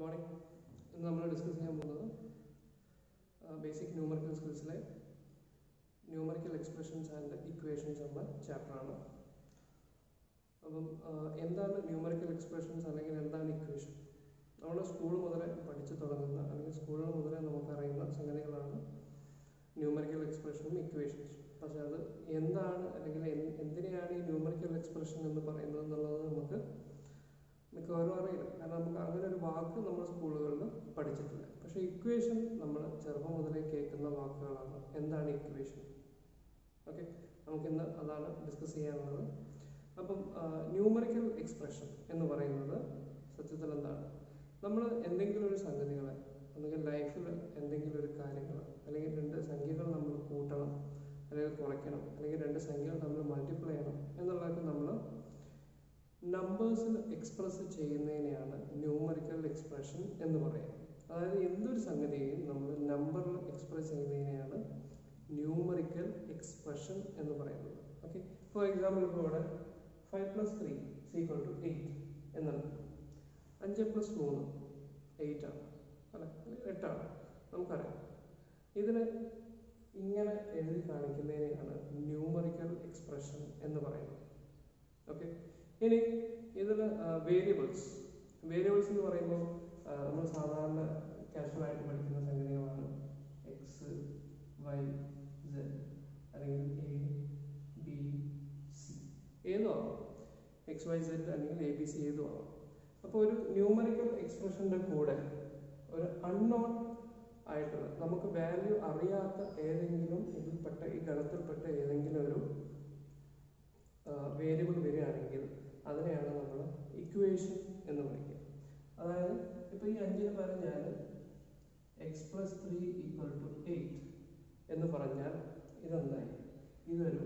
morning ഇന്ന് നമ്മൾ discuss ചെയ്യാൻ പോകുന്നത് ബേസിക് ന്യൂമറിക്കൽ സ്കിൽസിലെ ന്യൂമറിക്കൽ എക്സ്പ്രഷൻസ് ആൻഡ് ഇക്വേഷൻസ് എന്ന ചാപ്റ്ററാണ് അപ്പം ആ, എന്താണ് ന്യൂമറിക്കൽ എക്സ്പ്രഷൻസ് അല്ലെങ്കിൽ എന്താണ് ഇക്വേഷൻ നമ്മൾ സ്കൂൾ മുതലേ പഠിച്ചു തുടങ്ങുന്ന അല്ലെങ്കിൽ സ്കൂളിൽ മുതലേ നമുക്കറിയുന്ന സംഗതികളാണ് ന്യൂമറിക്കൽ എക്സ്പ്രഷനും ഇക്വേഷൻസും പക്ഷെ അത് എന്താണ് അല്ലെങ്കിൽ എന്ത് എന്തിനെയാണ് ഈ ന്യൂമറിക്കൽ എക്സ്പ്രഷൻ എന്ന് പറയുന്നത് എന്നുള്ളത് നമുക്ക് മിക്കവാറും അറിയില്ല കാരണം നമുക്ക് അങ്ങനെ ഒരു വാക്ക് നമ്മൾ സ്കൂളുകളിൽ പഠിച്ചിട്ടില്ല പക്ഷേ ഇക്വേഷൻ നമ്മൾ ചെറുപ്പം മുതലേ കേൾക്കുന്ന വാക്കുകളാണ് എന്താണ് ഇക്വേഷൻ ഓക്കെ നമുക്കിന്ന് അതാണ് ഡിസ്കസ് ചെയ്യാനുള്ളത് അപ്പം ന്യൂമറിക്കൽ എക്സ്പ്രഷൻ എന്ന് പറയുന്നത് സത്യത്തിൽ എന്താണ് നമ്മൾ എന്തെങ്കിലും ഒരു സംഗതികളെ അല്ലെങ്കിൽ ലൈഫിൽ എന്തെങ്കിലും ഒരു കാര്യങ്ങൾ അല്ലെങ്കിൽ രണ്ട് സംഖ്യകൾ നമ്മൾ കൂട്ടണം അല്ലെങ്കിൽ കുറയ്ക്കണം അല്ലെങ്കിൽ രണ്ട് സംഖ്യകൾ നമ്മൾ മൾട്ടിപ്ലൈ ചെയ്യണം എന്നുള്ളതൊക്കെ നമ്മൾ നമ്പേഴ്സിൽ എക്സ്പ്രസ് ചെയ്യുന്നതിനെയാണ് ന്യൂമറിക്കൽ എക്സ്പ്രഷൻ എന്ന് പറയുന്നത് അതായത് എന്തൊരു സംഗതിയെയും നമ്മൾ നമ്പറിൽ എക്സ്പ്രസ് ചെയ്യുന്നതിനെയാണ് ന്യൂമറിക്കൽ എക്സ്പ്രഷൻ എന്ന് പറയുന്നത് ഓക്കെ ഫോർ എക്സാമ്പിൾ ഇപ്പോൾ ഇവിടെ five plus three is equal to eight എന്നാണ് അഞ്ച് പ്ലസ് മൂന്ന് എയ്റ്റ് ആണ് അല്ലെ എട്ടാണ് നമുക്കറിയാം ഇതിന് ഇങ്ങനെ എഴുതി കാണിക്കുന്നതിനെയാണ് ന്യൂമറിക്കൽ എക്സ്പ്രഷൻ എന്ന് പറയുന്നത് ഓക്കെ ഇനി ഇതിൽ വേരിയബിൾസ് വേരിയബിൾസ് എന്ന് പറയുമ്പോൾ ആ, നമ്മൾ സാധാരണ കാഷ്വൽ ആയിട്ട് പഠിക്കുന്ന സംഗതികളാണ് എക്സ് വൈ സെഡ് അല്ലെങ്കിൽ എ ബി സി ഏതും ആവാം എക്സ് വൈ സെഡ് അല്ലെങ്കിൽ എ ബി സി ഏതും ആവാം അപ്പോൾ ഒരു ന്യൂമറിക്കൽ എക്സ്പ്രഷൻ്റെ കൂടെ ഒരു അൺനോൺ ആയിട്ടുള്ള നമുക്ക് വാല്യൂ അറിയാത്ത ഏതെങ്കിലും ഇതിൽപ്പെട്ട ഈ ഗണത്തിൽപ്പെട്ട ഏതെങ്കിലും ഒരു വേരിയബിൾ വരികയാണെങ്കിൽ അതിനെയാണ് നമ്മൾ ഇക്വേഷൻ എന്ന് വിളിക്കുക അതായത് ഇപ്പോൾ ഈ അഞ്ചിന് പകരം ഞാൻ X plus three equal to eight എന്ന് പറഞ്ഞാൽ ഇതെന്തായി ഇതൊരു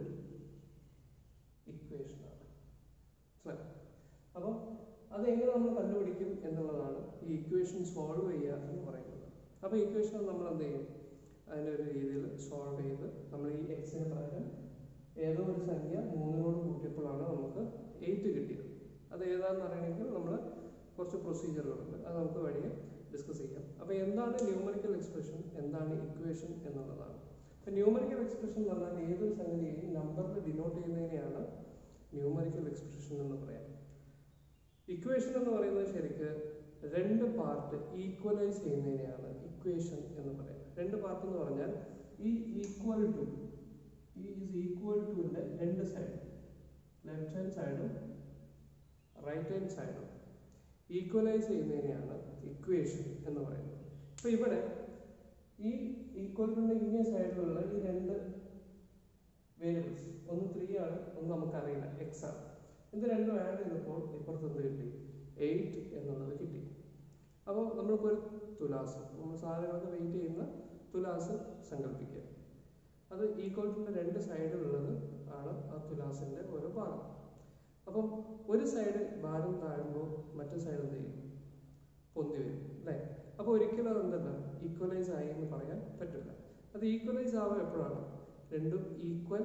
ഇക്വേഷനാണ് മനസ്സിലായോ അപ്പോൾ അതെങ്ങനെ നമ്മൾ കണ്ടുപിടിക്കും എന്നുള്ളതാണ് ഈ ഇക്വേഷൻ സോൾവ് ചെയ്യുക എന്ന് പറയുന്നത് അപ്പോൾ ഇക്വേഷൻ നമ്മൾ എന്ത് ചെയ്യും അതിൻ്റെ ഒരു രീതിയിൽ സോൾവ് ചെയ്ത് നമ്മൾ ഈ എക്സിന് പകരം ഏതോ ഒരു സംഖ്യ മൂന്നിനോട് കൂട്ടിയപ്പോഴാണ് നമുക്ക് എയ്റ്റ് കിട്ടിയത് അത് ഏതാണെന്ന് അറിയണമെങ്കിൽ നമ്മൾ കുറച്ച് പ്രൊസീജിയറുകളുണ്ട് അത് നമുക്ക് വഴിയെ ഡിസ്കസ് ചെയ്യാം അപ്പോൾ എന്താണ് ന്യൂമറിക്കൽ എക്സ്പ്രഷൻ എന്താണ് ഇക്വേഷൻ എന്നുള്ളതാണ് അപ്പോൾ ന്യൂമറിക്കൽ എക്സ്പ്രഷൻ എന്ന് പറഞ്ഞാൽ ഏതൊരു സംഗതിയെയും നമ്പറിൽ ഡിനോട്ട് ചെയ്യുന്നതിനെയാണ് ന്യൂമറിക്കൽ എക്സ്പ്രഷൻ എന്ന് പറയാം ഇക്വേഷൻ എന്ന് പറയുന്നത് ശരിക്ക് രണ്ട് പാർട്ട് ഈക്വലൈസ് ചെയ്യുന്നതിനെയാണ് ഇക്വേഷൻ എന്ന് പറയാം രണ്ട് പാർട്ട് എന്ന് പറഞ്ഞാൽ ഈ ഈക്വൽ ടു ഈ ഈസ് ഈക്വൽ ടുവിൻ്റെ രണ്ട് സൈഡ് ലെഫ്റ്റ് ഹാൻഡ് സൈഡും റൈറ്റ് ഹാൻഡ് സൈഡും ഈക്വലൈസ് ചെയ്യുന്നതിനെയാണ് ഇക്വേഷൻ എന്ന് പറയുന്നത് അപ്പോൾ ഇവിടെ ഈ ഈക്വൽ ടുവിൻ്റെ ഇങ്ങേ സൈഡിലുള്ള ഈ രണ്ട് വേരിയബിൾസ് ഒന്ന് ത്രീ ആണ് ഒന്ന് നമുക്കറിയില്ല എക്സ് ആണ് ഇത് രണ്ടും ആഡ് ചെയ്തപ്പോൾ ഇപ്പുറത്ത് എന്ത് കിട്ടി എയ്റ്റ് എന്നുള്ളത് കിട്ടി അപ്പോൾ നമ്മൾക്കൊരു തുലാസ് നമ്മൾ സാധനങ്ങൾക്ക് വെയിറ്റ് ചെയ്യുന്ന തുലാസ് സങ്കല്പിക്കുക അത് ഈക്വൽ ടുൻ്റെ രണ്ട് സൈഡിലുള്ളത് ആണ് ആ തുലാസിൻ്റെ ഓരോ ഭാഗം അപ്പം ഒരു സൈഡ് ഭാരം താഴുമ്പോൾ മറ്റു സൈഡ് എന്ത് ചെയ്യും പൊന്തി വരും അല്ലേ അപ്പോൾ ഒരിക്കലും അത് എന്തല്ല ഈക്വലൈസ് ആയി എന്ന് പറയാൻ പറ്റില്ല അത് ഈക്വലൈസ് ആവുക എപ്പോഴാണ് രണ്ടും ഈക്വൽ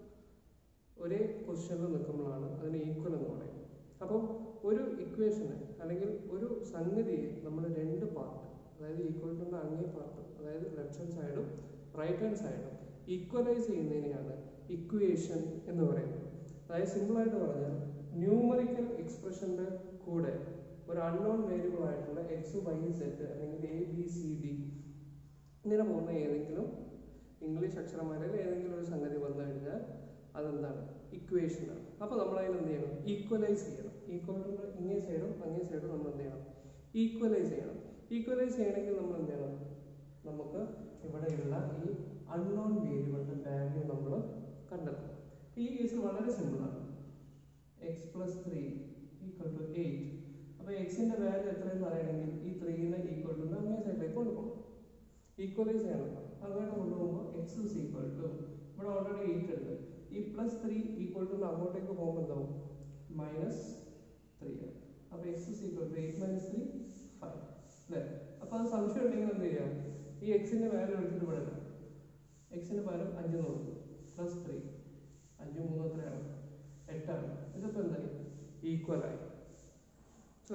ഒരേ പൊസിഷനിൽ നിൽക്കുമ്പോഴാണ് അതിന് ഈക്വൽ എന്ന് പറയും അപ്പം ഒരു ഇക്വേഷന് അല്ലെങ്കിൽ ഒരു സംഗതിയെ നമ്മൾ രണ്ട് പാർട്ട് അതായത് ഈക്വൽ ടു അങ്ങേ പാർട്ട് അതായത് ലെഫ്റ്റ് ഹാൻഡ് സൈഡും റൈറ്റ് ഹാൻഡ് സൈഡും ഈക്വലൈസ് ചെയ്യുന്നതിനെയാണ് ഇക്വേഷൻ എന്ന് പറയുന്നത് അതായത് സിമ്പിളായിട്ട് പറഞ്ഞാൽ ന്യൂമറിക്കൽ എക്സ്പ്രഷൻ്റെ കൂടെ ഒരു അൺനോൺ വേരിയബിൾ ആയിട്ടുള്ള എക്സ് വൈ സെറ്റ് അല്ലെങ്കിൽ എ ബി സി ഡി ഇങ്ങനെ പോകുന്ന ഏതെങ്കിലും ഇംഗ്ലീഷ് അക്ഷരമാരിൽ ഏതെങ്കിലും ഒരു സംഗതി വന്നു കഴിഞ്ഞാൽ അതെന്താണ് ഇക്വേഷനാണ് അപ്പോൾ നമ്മൾ അതിന് എന്ത് ചെയ്യണം ഈക്വലൈസ് ചെയ്യണം ഈക്വൽ ടു ഇങ്ങേ സൈഡും അങ്ങേ സൈഡും നമ്മൾ എന്ത് ചെയ്യണം ഈക്വലൈസ് ചെയ്യണം ഈക്വലൈസ് ചെയ്യണമെങ്കിൽ നമ്മൾ എന്ത് ചെയ്യണം നമുക്ക് ഇവിടെയുള്ള ഈ അൺനോൺ വേരിയബിളിൻ്റെ വാല്യൂ നമ്മൾ കണ്ടെത്തണം ഈ കേസിൽ വളരെ സിമ്പിളാണ് X plus three equal to eight അപ്പോൾ എക്സിൻ്റെ വാല്യൂ എത്രയെന്ന് അറിയണമെങ്കിൽ ഈ ത്രീനെ ഈക്വൽ ടു അങ്ങേ സൈഡിലേക്ക് കൊണ്ടുപോകണം ഈക്വലൈസ് ചെയ്യണം അങ്ങോട്ട് കൊണ്ടുപോകുമ്പോൾ എക്സ് ഇസ് ഈക്വൽ ടു ഇവിടെ ഓൾറെഡി എയ്റ്റ് ഉണ്ട് ഈ പ്ലസ് ത്രീ ഈക്വൽ ടു അങ്ങോട്ടേക്ക് പോകുമ്പോൾ എന്താവും മൈനസ് ത്രീ ആണ് അപ്പോൾ X is equal to eight minus three five അല്ലേ അപ്പോൾ അത് സംശയം ഉണ്ടെങ്കിൽ എന്ത് ചെയ്യാം ഈ എക്സിൻ്റെ വാല്യൂ എടുത്തിട്ട് ഇവിടെ ഇടാം എക്സിന് പകരം അഞ്ച് നോക്കും പ്ലസ് ത്രീ അഞ്ച് മൂന്ന് എത്രയാണ് എട്ടാണ് ഇതിപ്പോൾ എന്തായി ഈക്വലായി മനസ്സിലായോ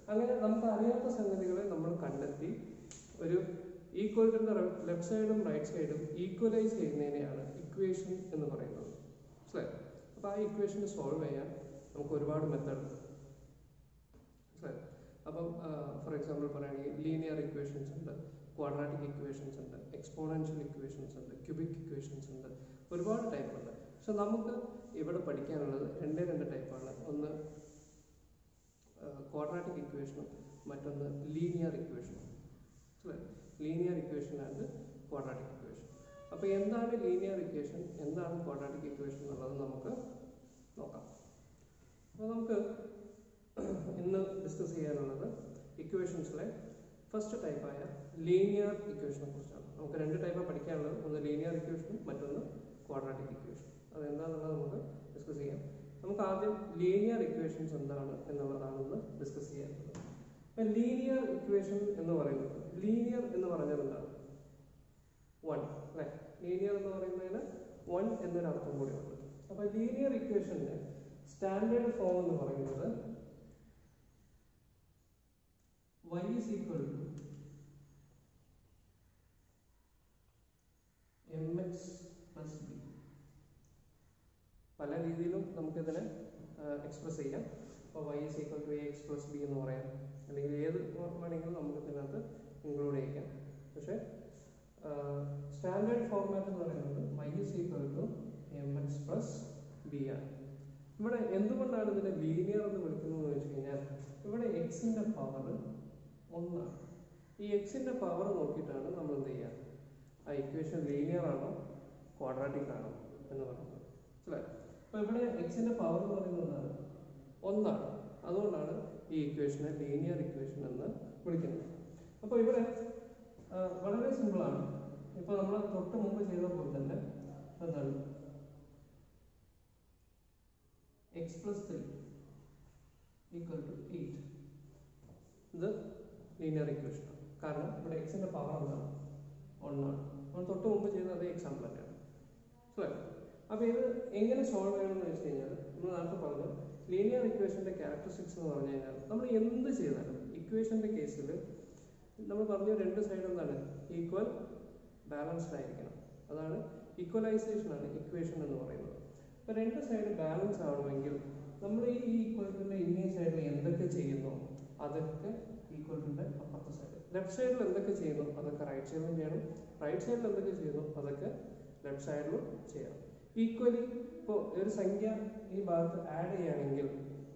അങ്ങനെ നമുക്ക് അറിയാത്ത സംഗതികളെ നമ്മൾ കണ്ടെത്തി ഒരു ഈക്വലിറ്റിന്റെ ലെഫ്റ്റ് സൈഡും റൈറ്റ് സൈഡും ഈക്വലൈസ് ചെയ്യുന്നതിനെയാണ് ഇക്വേഷൻ എന്ന് പറയുന്നത് മനസ്സിലായോ അപ്പോൾ ആ ഇക്വേഷൻ സോൾവ് ചെയ്യാൻ നമുക്ക് ഒരുപാട് മെത്തേഡ് ഉണ്ട് മനസ്സിലായോ അപ്പം ഫോർ എക്സാമ്പിൾ പറയുകയാണെങ്കിൽ ലീനിയർ ഇക്വേഷൻസ് ഉണ്ട് ക്വാഡ്രാറ്റിക് ഇക്വേഷൻസ് ഉണ്ട് എക്സ്പോണൻഷ്യൽ ഇക്വേഷൻസ് ഉണ്ട് ക്യൂബിക് ഇക്വേഷൻസ് ഉണ്ട് ഒരുപാട് ടൈപ്പ് ഉണ്ട് പക്ഷെ നമുക്ക് ഇവിടെ പഠിക്കാനുള്ളത് രണ്ടേ രണ്ട് ടൈപ്പാണ് ഒന്ന് ക്വാഡ്രാറ്റിക് ഇക്വേഷനും മറ്റൊന്ന് ലീനിയർ ഇക്വേഷനും മനസ്സിലായോ linear equation and quadratic equation അപ്പോൾ എന്താണ് ലീനിയർ ഇക്വേഷൻ എന്താണ് ക്വാഡ്രാറ്റിക് ഇക്വേഷൻ എന്നുള്ളത് നമുക്ക് നോക്കാം അപ്പോൾ നമുക്ക് ഇന്ന് ഡിസ്കസ് ചെയ്യാനുള്ളത് ഇക്വേഷൻസിലെ ഫസ്റ്റ് ടൈപ്പായ ലീനിയർ ഇക്വേഷനെ കുറിച്ചാണ് നമുക്ക് രണ്ട് ടൈപ്പാണ് പഠിക്കാനുള്ളത് ഒന്ന് ലീനിയർ ഇക്വേഷനും മറ്റൊന്ന് ക്വാഡ്രാറ്റിക് ഇക്വേഷൻ അതെന്താണെന്നുള്ളത് നമുക്ക് ഡിസ്കസ് ചെയ്യാം നമുക്ക് ആദ്യം ലീനിയർ ഇക്വേഷൻസ് എന്താണ് എന്നുള്ളതാണ് ഇന്ന് ഡിസ്കസ് ചെയ്യാനുള്ളത് അപ്പം ലീനിയർ ഇക്വേഷൻ എന്ന് പറയുന്നത് ലീനിയർ എന്ന് പറഞ്ഞാൽ എന്താണ് വൺ അല്ലെ ലീനിയർ എന്ന് പറയുന്നതിന് വൺ എന്നൊരു അർത്ഥം കൂടിയുണ്ട് അപ്പൊ ലീനിയർ ഇക്വേഷന്റെ സ്റ്റാൻഡേർഡ് ഫോം എന്ന് പറയുന്നത് y is equal to mx plus b പല രീതിയിലും നമുക്കിതിനെ എക്സ്പ്രസ് ചെയ്യാം അപ്പോൾ y is equal to ax plus b എന്ന് പറയാം അല്ലെങ്കിൽ ഏത് വേണമെങ്കിലും നമുക്ക് ഇതിനകത്ത് ഇൻക്ലൂഡ് ചെയ്യാം പക്ഷേ സ്റ്റാൻഡേർഡ് ഫോർമാറ്റ് എന്ന് പറയുന്നത് y is equal to mx plus b ആണ് ഇവിടെ എന്തുകൊണ്ടാണ് ഇതിനെ ലീനിയർ എന്ന് വിളിക്കുന്നത് എന്ന് വെച്ച് കഴിഞ്ഞാൽ ഇവിടെ എക്സിന്റെ പവർ ഒന്നാണ് ഈ എക്സിന്റെ പവർ നോക്കിയിട്ടാണ് നമ്മൾ എന്ത് ചെയ്യുക ആ ഇക്വേഷൻ ലീനിയർ ആണോ ക്വാഡ്രാറ്റിക് ആണോ എന്ന് പറയുന്നത് മനസ്സിലായോ അപ്പൊ ഇവിടെ എക്സിന്റെ പവർ എന്ന് പറയുന്നത് എന്താണ് ഒന്നാണ് അതുകൊണ്ടാണ് ഈ ഇക്വേഷനെ ലീനിയർ ഇക്വേഷൻ എന്ന് വിളിക്കുന്നത് അപ്പോൾ ഇവിടെ ആ, വളരെ സിമ്പിളാണ് ഇപ്പൊ നമ്മൾ തൊട്ട് മുമ്പ് ചെയ്ത പോലെ തന്നെ എന്താണ് X plus three equal to eight ഇത് ലീനിയർ ഇക്വേഷൻ ആണ് കാരണം ഇവിടെ എക്സിന്റെ പവർ എന്താണ് ഒന്നാണ് നമ്മൾ തൊട്ട് മുമ്പ് ചെയ്ത അതേ എക്സാമ്പിൾ തന്നെയാണ് മനസ്സിലായോ അപ്പോൾ ഇത് എങ്ങനെ സോൾവ് ചെയ്യണമെന്ന് വെച്ച് കഴിഞ്ഞാൽ നമ്മൾ നേരത്തെ പറഞ്ഞു ലീനിയർ ഇക്വേഷന്റെ ക്യാരക്ടറിസ്റ്റിക്സ് എന്ന് പറഞ്ഞു കഴിഞ്ഞാൽ നമ്മൾ എന്ത് ചെയ്താലും ഇക്വേഷന്റെ കേസിൽ നമ്മൾ പറഞ്ഞ രണ്ട് സൈഡ് എന്താണ് ഈക്വൽ ബാലൻസ്ഡ് ആയിരിക്കണം അതാണ് ഈക്വലൈസേഷൻ ആണ് ഇക്വേഷൻ എന്ന് പറയുന്നത് അപ്പോൾ രണ്ട് സൈഡ് ബാലൻസ് ആവണമെങ്കിൽ നമ്മൾ ഈ ഈക്വലിറ്റിന്റെ ഇന്നേ സൈഡിൽ എന്തൊക്കെ ചെയ്യുന്നു അതൊക്കെ ഈക്വലിറ്റിന്റെ അപ്പുറത്തെ സൈഡ് ലെഫ്റ്റ് സൈഡിൽ എന്തൊക്കെ ചെയ്യുന്നു അതൊക്കെ റൈറ്റ് സൈഡിലും ചെയ്യണം റൈറ്റ് സൈഡിൽ എന്തൊക്കെ ചെയ്യുന്നു അതൊക്കെ ലെഫ്റ്റ് സൈഡിലും ചെയ്യണം ഈക്വലി ഇപ്പോൾ ഒരു സംഖ്യ ഈ ഭാഗത്ത് ആഡ് ചെയ്യുകയാണെങ്കിൽ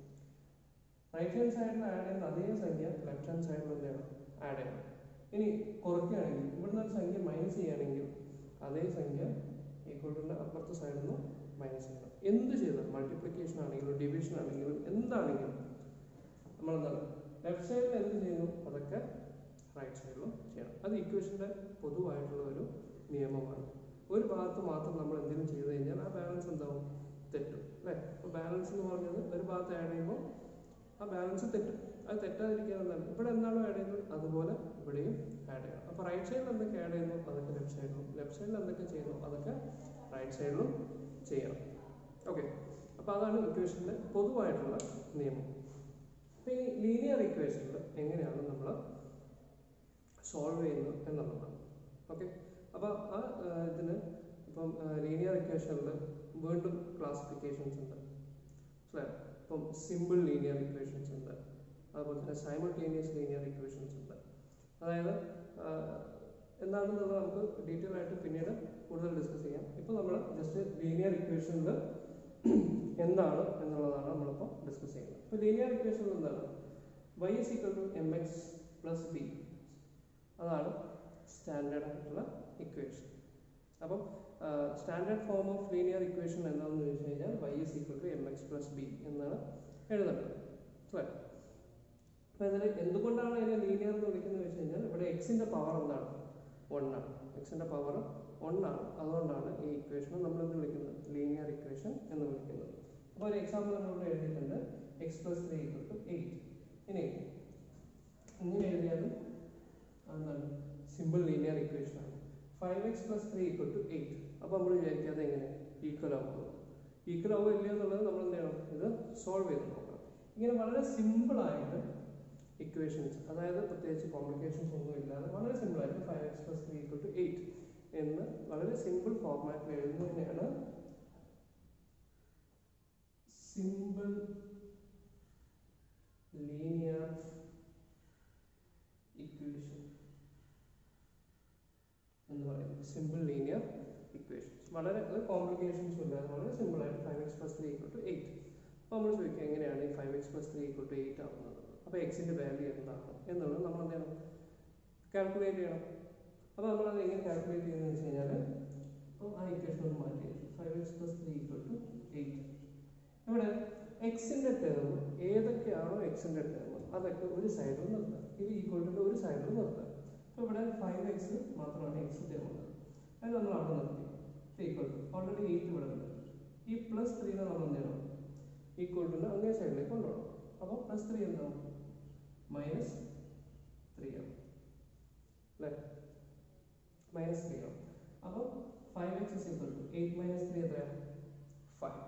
റൈറ്റ് ഹാൻഡ് സൈഡിൽ ആഡ് ചെയ്യുന്ന അതേ സംഖ്യ ലെഫ്റ്റ് ഹാൻഡ് സൈഡിൽ എന്ത് ചെയ്യണം ആഡ് ചെയ്യണം ഇനി കുറയ്ക്കുകയാണെങ്കിൽ ഇവിടുന്ന് ഒരു സംഖ്യ മൈനസ് ചെയ്യുകയാണെങ്കിൽ അതേ സംഖ്യ ഈക്വലിറ്റിന്റെ അപ്പുറത്തെ സൈഡിൽ നിന്ന് മൈനസ് ചെയ്യണം എന്ത് ചെയ്താലും മൾട്ടിപ്ലിക്കേഷൻ ആണെങ്കിലും ഡിവിഷൻ ആണെങ്കിലും എന്താണെങ്കിലും നമ്മൾ എന്താണ് ലെഫ്റ്റ് സൈഡിൽ എന്ത് ചെയ്യുന്നു അതൊക്കെ റൈറ്റ് സൈഡിലും ചെയ്യണം അത് ഇക്വേഷന്റെ പൊതുവായിട്ടുള്ള ഒരു നിയമമാണ് ഒരു ഭാഗത്ത് മാത്രം നമ്മൾ എന്തെങ്കിലും ചെയ്തു കഴിഞ്ഞാൽ ആ ബാലൻസ് എന്താവും തെറ്റും അല്ലേ അപ്പോൾ ബാലൻസ് എന്ന് പറഞ്ഞത് ഒരു ഭാഗത്ത് ആഡ് ചെയ്യുമ്പോൾ ആ ബാലൻസ് തെറ്റും അത് തെറ്റാതിരിക്കാൻ എന്താണ് ഇവിടെ എന്താണോ ആഡ് ചെയ്യുന്നത് അതുപോലെ ഇവിടെയും ആഡ് ചെയ്യണം അപ്പോൾ റൈറ്റ് സൈഡിൽ എന്തൊക്കെ ആഡ് ചെയ്യുന്നു അതൊക്കെ ലെഫ്റ്റ് സൈഡിലും ലെഫ്റ്റ് സൈഡിൽ എന്തൊക്കെ ചെയ്യുന്നു അതൊക്കെ റൈറ്റ് സൈഡിലും ചെയ്യണം ഓക്കെ അപ്പോൾ അതാണ് ഇക്വേഷൻ്റെ പൊതുവായിട്ടുള്ള നിയമം അപ്പോൾ ഈ ലീനിയർ ഇക്വേഷനിൽ എങ്ങനെയാണ് നമ്മൾ സോൾവ് ചെയ്യുന്നത് എന്നുള്ളതാണ് ഓക്കെ അപ്പോൾ ആ ആ, ഇതിന് ഇപ്പം ലീനിയർ ഇക്വേഷനിൽ വീണ്ടും ക്ലാസിഫിക്കേഷൻസ് ഉണ്ട് മനസ്സിലായോ ഇപ്പം സിമ്പിൾ ലീനിയർ ഇക്വേഷൻസ് ഉണ്ട് അതുപോലെ തന്നെ സൈമൾട്ടേനിയസ് ലീനിയർ ഇക്വേഷൻസ് ഉണ്ട് അതായത് ആ, എന്താണെന്നുള്ളത് നമുക്ക് ഡീറ്റെയിൽ ആയിട്ട് പിന്നീട് കൂടുതൽ ഡിസ്കസ് ചെയ്യാം ഇപ്പോൾ നമ്മൾ ജസ്റ്റ് ലീനിയർ ഇക്വേഷനിൽ എന്താണ് എന്നുള്ളതാണ് നമ്മളിപ്പോൾ ഡിസ്കസ് ചെയ്യുന്നത് ഇപ്പോൾ ലീനിയർ ഇക്വേഷനിൽ എന്താണ് y is equal to M X plus B അതാണ് സ്റ്റാൻഡേർഡ് ആയിട്ടുള്ള ഇക്വേഷൻ അപ്പം standard form of linear equation എന്താണെന്ന് ചോദിച്ചു കഴിഞ്ഞാൽ y is equal to M X plus B എന്നാണ് എഴുതേണ്ടത് മനസ്സിലായോ അപ്പോൾ ഇതിൽ എന്തുകൊണ്ടാണ് അതിനെ ലീനിയർ എന്ന് വിളിക്കുന്നത് വെച്ച് കഴിഞ്ഞാൽ ഇവിടെ എക്സിന്റെ പവർ എന്താണ് ഒന്നാണ് എക്സിന്റെ പവർ ഒന്നാണ് അതുകൊണ്ടാണ് ഈ ഇക്വേഷൻ നമ്മൾ എന്ത് വിളിക്കുന്നത് ലീനിയർ ഇക്വേഷൻ എന്ന് വിളിക്കുന്നത് അപ്പോൾ ഒരു എക്സാമ്പിൾ നമ്മളിവിടെ എഴുതിയിട്ടുണ്ട് X plus three equal to eight ഇനി ഇങ്ങനെ എഴുതിയാലും അതെന്താണ് സിമ്പിൾ ലീനിയർ ഇക്വേഷൻ ആണ് five X plus three equal to eight അപ്പോൾ നമ്മൾ വിചാരിക്കാതെ എങ്ങനെ ഈക്വൽ ആവുമോ ഈക്വൽ ആവുമോ ഇല്ലയോ എന്നുള്ളത് നമ്മൾ എന്ത് ചെയ്യണം ഇത് സോൾവ് ചെയ്ത് നോക്കണം ഇങ്ങനെ വളരെ സിമ്പിളായിട്ട് ഇക്വേഷൻസ് അതായത് പ്രത്യേകിച്ച് കോംപ്ലിക്കേഷൻസ് ഒന്നും ഇല്ലാതെ വളരെ സിമ്പിൾ ആയിട്ട് five X plus three equal to eight എന്ന് വളരെ സിമ്പിൾ ഫോർമാറ്റിൽ എഴുതുന്നതിനെയാണ് സിമ്പിൾ ലീനിയർ ഇക്വേഷൻ എന്ന് പറയുന്നത് സിമ്പിൾ ലീനിയർ ഇക്വേഷൻസ് വളരെ അത് കോംപ്ലിക്കേഷൻസ് ഇല്ലാതെ വളരെ സിമ്പിൾ ആയിട്ട് five X plus three equal to eight അപ്പോൾ നമ്മൾ ചോദിക്കുക എങ്ങനെയാണ് ഈ five X plus three equal to eight ആവുന്നത് അപ്പോൾ എക്സിൻ്റെ വാല്യൂ എന്താണ് എന്നുള്ളത് നമ്മൾ എന്ത് ചെയ്യണം കാൽക്കുലേറ്റ് ചെയ്യണം അപ്പോൾ നമ്മൾ അത് എങ്ങനെ കാൽക്കുലേറ്റ് ചെയ്യുന്നത് വെച്ച് കഴിഞ്ഞാൽ അപ്പോൾ ആ ഇക്വേഷൻ ഒന്ന് മാറ്റി five X plus three equal to eight ഇവിടെ എക്സിൻ്റെ ടേം ഏതൊക്കെയാണോ എക്സിൻ്റെ ടേം അതൊക്കെ ഒരു സൈഡിൽ നിർത്തുക ഇത് ഈക്വൽ ടു ഒരു സൈഡിൽ നിർത്തുക അപ്പോൾ ഇവിടെ ഫൈവ് എക്സ് മാത്രമാണ് എക്സ് ടേം ഉള്ളത് അത് നമ്മൾ അവിടെ നിർത്തി ഈക്വൽ ടു ഓൾറെഡി എയ്റ്റ് ഇവിടെ ഉണ്ട് ഈ പ്ലസ് ത്രീനെ നമ്മൾ എന്ത് ചെയ്യണം ഈക്വൽ ടു അങ്ങേ സൈഡിലേക്ക് കൊണ്ടുപോകണം അപ്പോൾ പ്ലസ് ത്രീ എന്താവും മൈനസ് ത്രീ ആവും അല്ലേ മൈനസ് ത്രീ ആവും അപ്പോൾ five X is equal to eight minus three എത്രയാണ് ഫൈവ്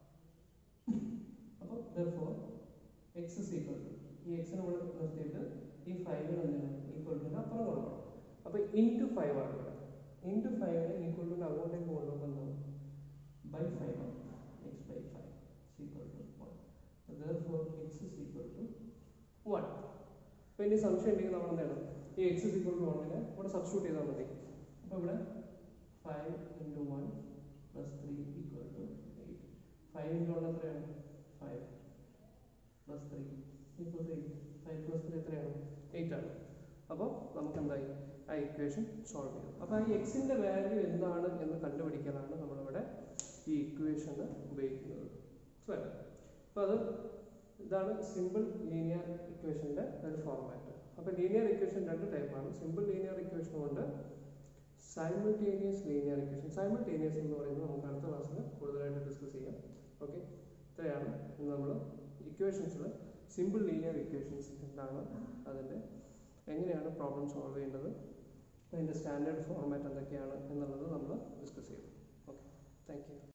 അപ്പോൾ therefore X is equal to ഈ എക്സിനെ ഇവിടെ നിർത്തിയിട്ട് ഈ ഫൈവിന് എന്താണ് ഈക്വൽ ടു അപ്പുറം കൊണ്ടുപോകണം അപ്പോൾ ഇൻറ്റു ഫൈവ് ആണ് ഇവിടെ ഇൻറ്റു ഫൈവിനെ ഈക്വൽ ടു അങ്ങോട്ടേക്ക് കൊണ്ടുപോകുമ്പോൾ എന്താവും ബൈ ഫൈവ് ആണ് X by five equal to one therefore X is equal to one അപ്പോൾ ഇനി സംശയം ഉണ്ടെങ്കിൽ നമ്മൾ എന്താണ് ഈ എക്സ് ഇസ് ഈക്വൽ ടു വണ്ണിനെ ഇവിടെ സബ്സ്റ്റിറ്റ്യൂട്ട് ചെയ്താൽ മതി അപ്പോൾ ഇവിടെ five into one plus three equal to eight five into one എത്രയാണ് five plus three equal to eight five plus three എത്രയാണ് എയ്റ്റ് ആണ് അപ്പോൾ നമുക്ക് എന്തായി ആ ഇക്വേഷൻ സോൾവ് ചെയ്തു അപ്പോൾ ഈ എക്സിൻ്റെ വാല്യൂ എന്താണ് എന്ന് കണ്ടുപിടിക്കാനാണ് നമ്മളിവിടെ ഈ ഇക്വേഷന് ഉപയോഗിക്കുന്നത് മനസ്സിലായോ അപ്പോൾ അത് ഇതാണ് സിമ്പിൾ ലീനിയർ ഇക്വേഷൻ്റെ ഒരു ഫോർമാറ്റ് അപ്പോൾ ലീനിയർ ഇക്വേഷൻ രണ്ട് ടൈപ്പാണ് സിമ്പിൾ ലീനിയർ ഇക്വേഷനും ഉണ്ട് സൈമിൾട്ടേനിയസ് ലീനിയർ ഇക്വേഷൻ സൈമിൾട്ടേനിയസ് എന്ന് പറയുന്നത് നമുക്ക് അടുത്ത ക്ലാസ്സിൽ കൂടുതലായിട്ട് ഡിസ്കസ് ചെയ്യാം ഓക്കെ ഇത്രയാണ് ഇന്ന് നമ്മൾ ഇക്വേഷൻസിൽ സിമ്പിൾ ലീനിയർ ഇക്വേഷൻസ് എന്താണ് അതിൻ്റെ എങ്ങനെയാണ് പ്രോബ്ലം സോൾവ് ചെയ്യേണ്ടത് അതിൻ്റെ സ്റ്റാൻഡേർഡ് ഫോർമാറ്റ് എന്തൊക്കെയാണ് എന്നുള്ളത് നമ്മൾ ഡിസ്കസ് ചെയ്തു ഓക്കെ താങ്ക് യു